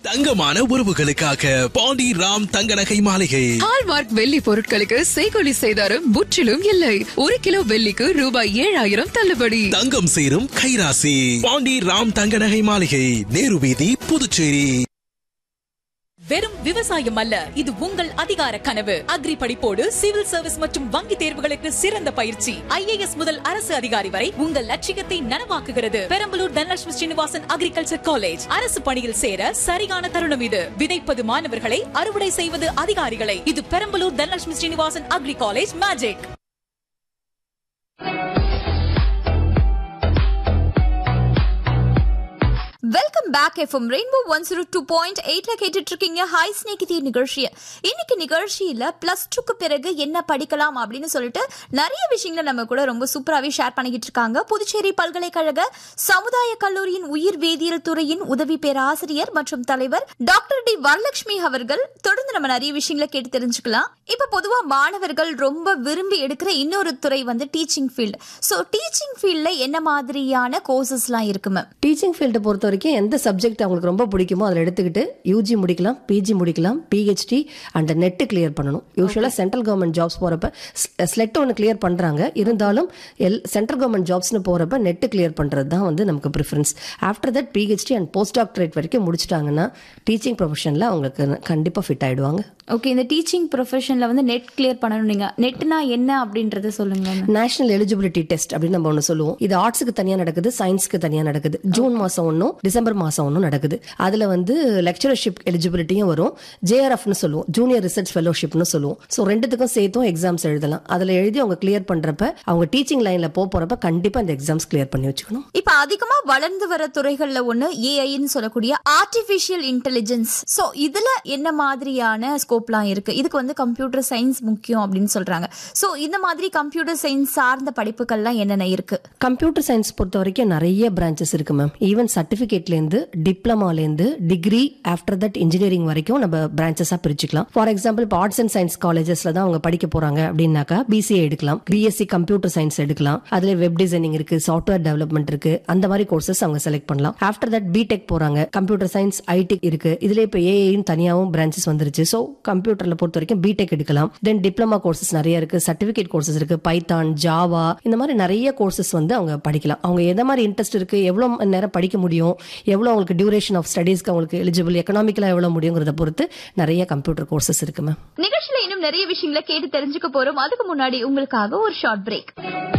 தங்கமான உறவுகளுக்காக பாண்டி ராம் தங்க நகை மாளிகை ஹால்மார்க் வெள்ளி பொருட்களுக்கு செய்கொலி செய்தாரும் முற்றிலும் இல்லை ஒரு கிலோ வெள்ளிக்கு ரூபாய் ஏழாயிரம் தள்ளுபடி தங்கம் சேரும் கைராசி பாண்டி ராம் தங்க நகை மாளிகை நேரு வீதி புதுச்சேரி வெறும் விவசாயம் அல்ல இது உங்கள் அதிகார கனவு அக்ரி படிப்போடு சிவில் சர்வீஸ் மற்றும் வங்கி தேர்வுகளுக்கு சிறந்த பயிற்சி ஐஏஎஸ் முதல் அரசு அதிகாரி வரை உங்கள் லட்சியத்தை நனவாக்குகிறது பெரம்பலூர் தனலட்சுமி ஸ்ரீனிவாசன் அக்ரிகல்ச்சர் காலேஜ் அரசு பணியில் சேர சரியான தருணம் இது விதைப்பது மாணவர்களை அறுவடை செய்வது அதிகாரிகளை இது Perambalur Dhanalakshmi Srinivasan agri college magic welcome back FM rainbow one zero two point எயிட்ல கேட்டுட்டு இருக்கீங்க ஹாய் ஸ்நேகிதி நிகழ்ச்சியை இன்னைக்கு நிகழ்ச்சியில பிளஸ் டூக்கு பிறகு என்ன படிக்கலாம் அப்படின்னு சொல்லிட்டு நிறைய விஷயங்களை நம்ம கூட ரொம்ப சூப்பராகவே ஷேர் பண்ணிக்கிட்டு இருக்காங்க புதுச்சேரி பல்கலைக்கழக சமுதாய கல்லூரியின் உயிர் வேதியியல் துறையின் உதவி பேராசிரியர் மற்றும் தலைவர் டாக்டர் டி வரலட்சுமி அவர்கள் தொடர்ந்து நம்ம நிறைய விஷயங்களை கேட்டு தெரிஞ்சுக்கலாம் இப்ப பொதுவா மாணவர்கள் ரொம்ப விரும்பி எடுக்கிற இன்னொரு துறை வந்து டீச்சிங் ஃபீல்டு ஸோ டீச்சிங் ஃபீல்ட்ல என்ன மாதிரியான கோர்சஸ்லாம் இருக்கு மேம் டீச்சிங் ஃபீல்டை பொறுத்த வரைக்கும் எந்த சப்ஜெக்ட் அவங்களுக்கு ரொம்ப பிடிக்குமோ அதில் எடுத்துக்கிட்டு யூஜி முடிக்கலாம் பிஜி முடிக்கலாம் பிஹெச்டி அண்ட் நெட்டு கிளியர் பண்ணணும் யூஸ்வலாக சென்ட்ரல் கவர்மெண்ட் ஜாப்ஸ் போகிறப்ப ஸ்லெட் ஒன்று கிளியர் பண்ணுறாங்க இருந்தாலும் எல் சென்ட்ரல் கவர்மெண்ட் ஜாப்ஸ்னு போகிறப்ப நெட்டு கிளியர் பண்ணுறது தான் வந்து நமக்கு preference after that PhD and post doctorate வரைக்கும் முடிச்சிட்டாங்கன்னா டீச்சிங் ப்ரொஃபஷனில் அவங்களுக்கு கண்டிப்பாக ஃபிட் ஆகிடுவாங்க ஓகே இந்த டீச்சிங் ப்ரொஃபஷன்ல வந்து நெட் கிளியர் பண்ணணும் நீங்க நெட்னா என்ன அப்படின்றத சொல்லுங்க ma'am. நேஷனல் எலிஜிபிலிட்டி டெஸ்ட் அப்படின்னு நம்ம ஒன்று சொல்லுவோம் இது ஆர்ட்ஸுக்கு தனியாக நடக்குது சயின்ஸ்க்கு தனியாக நடக்குது ஜூன் மாதம் ஒன்றும் டிசம்பர் மாதம் ஒன்றும் நடக்குது அதில் வந்து லெக்சரர்ஷிப் எலிஜிபிலிட்டியும் வரும் ஜேஆர்எஃப்னு சொல்லுவோம் ஜூனியர் ரிசர்ச் ஃபெலோஷிப்னு சொல்லுவோம் ஸோ ரெண்டுத்துக்கும் சேர்த்தும் எக்ஸாம்ஸ் எழுதலாம் அதில் எழுதி அவங்க கிளியர் பண்ணுறப்ப அவங்க டீச்சிங் லைனில் போக போகிறப்ப கண்டிப்பாக இந்த எக்ஸாம்ஸ் கிளியர் பண்ணி வச்சுக்கணும் இப்ப அதிகமா வளர்ந்து வர துறைகள்ல ஒண்ணு ஏஐன்னு சொல்லக்கூடிய ஆர்டிபிஷியல் இன்டெலிஜென்ஸ் சோ இதுல என்ன மாதிரியான ஸ்கோப்லாம் இருக்கு இதுக்கு வந்து கம்ப்யூட்டர் சயின்ஸ் முக்கியம் அப்படின்னு சொல்றாங்க சோ இந்த மாதிரி கம்ப்யூட்டர் சயின்ஸ் சார்ந்த படிப்புகள்லாம் என்னென்ன இருக்கு கம்ப்யூட்டர் சயின்ஸ் பொறுத்த வரைக்கும் நிறைய பிரான்ச்சஸ் இருக்கு மேம் ஈவன் சர்டிஃபிகேட்லேருந்து டிப்ளமாலேருந்து டிகிரி ஆஃப்டர் தட் இன்ஜினியரிங் வரைக்கும் நம்ம பிரான்ச்சஸாக பிரிச்சுக்கலாம் ஃபார் எக்ஸாம்பிள் இப்போ ஆர்ட்ஸ் அண்ட் சயின்ஸ் காலேஜஸ்ல தான் அவங்க படிக்க போறாங்க அப்படின்னாக்கா பிசிஏ எடுக்கலாம் பிஎஸ்சி கம்ப்யூட்டர் சயின்ஸ் எடுக்கலாம் அதுல வெப் டிசைனிங் இருக்கு சாஃப்ட்வேர் டெவலப்மெண்ட் இருக்கு அந்த மாதிரி கோர்சஸ் அவங்க செலக்ட் பண்ணலாம் ஆஃப்டர் தட் பிடெக் போறாங்க கம்ப்யூட்டர் சயின்ஸ் ஐடி இருக்கு இதுல இப்போ ஏஐன்னு தனியாகவும் பிரான்ச்சஸ் வந்துருச்சு ஸோ கம்ப்யூட்டர்ல பொறுத்த வரைக்கும் பிடெக் எடுக்கலாம் தென் டிப்ளமா கோர்சஸ் நிறைய இருக்கு சர்டிஃபிகேட் கோர்சஸ் இருக்கு பைத்தான் ஜாவா இந்த மாதிரி நிறைய கோர்சஸ் வந்து அவங்க படிக்கலாம் அவங்க எந்த மாதிரி இன்ட்ரெஸ்ட் இருக்கு எவ்வளவு மணி நேரம் படிக்க முடியும் எவ்வளவு அவங்களுக்கு டியூரேஷன் ஆஃப் ஸ்டடீஸ்க்கு அவங்களுக்கு எலிஜிபிள் எக்கனாமிக்கலா எவ்வளவு முடியுங்கிறத பொறுத்து நிறைய கம்ப்யூட்டர் கோர்சஸ் இருக்கு மேம் நிகழ்ச்சியில இன்னும் நிறைய விஷயங்களை கேட்டு தெரிஞ்சுக்க போறோம் அதுக்கு முன்னாடி உங்களுக்காக ஒரு ஷார்ட் பிரேக்